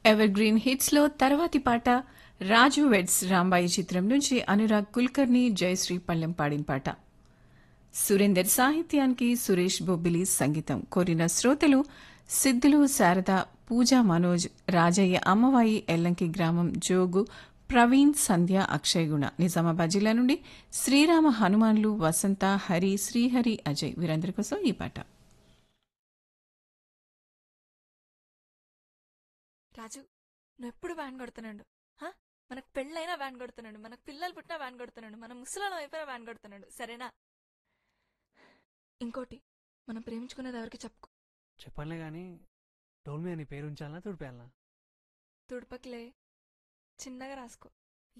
Ever green hits లో తర్వాతి పాట రాజు వెడ్స్ రాంబాయి చిత్రం నుంచి అనురాగ్ కుల్కర్ని జయశ్రీ పల్లెం పాడిన పాట సురేందర్ సాహిత్యానికి సురేష్ బొబ్బిలి సంగీతం కోరిన శ్రోతలు సిద్ధులు శారద పూజా మనోజ్ రాజయ్య అమ్మవాయి ఎల్లంకి గ్రామం జోగు ప్రవీణ్ సంధ్య అక్షయ్ గుణ నిజామాబాద్ జిల్లా నుండి శ్రీరామ హనుమాన్లు వసంత హరి శ్రీహరి అజయ్ వీరందరి కోసం ఈ పాట రాజు నువ్వు ఎప్పుడు వ్యాన్ కొడుతున్నాడు హా? మనకు పెళ్ళైనా వ్యాన్ కొడుతున్నాడు మనకు పిల్లలు పుట్టినా వ్యాన్ కొడుతున్నాడు మనం ముసలాళ్ళం అయిపోయినా వ్యాన్ కొడుతున్నాడు సరేనా ఇంకోటి మనం ప్రేమించుకునేది ఎవరికి చెప్పుకో చెప్పనులే కానీ డోల్ మీద నీ పేరు ఉంచాలనా తుడిపేయాలనా తుడుపకిలే చిన్నగా రాసుకో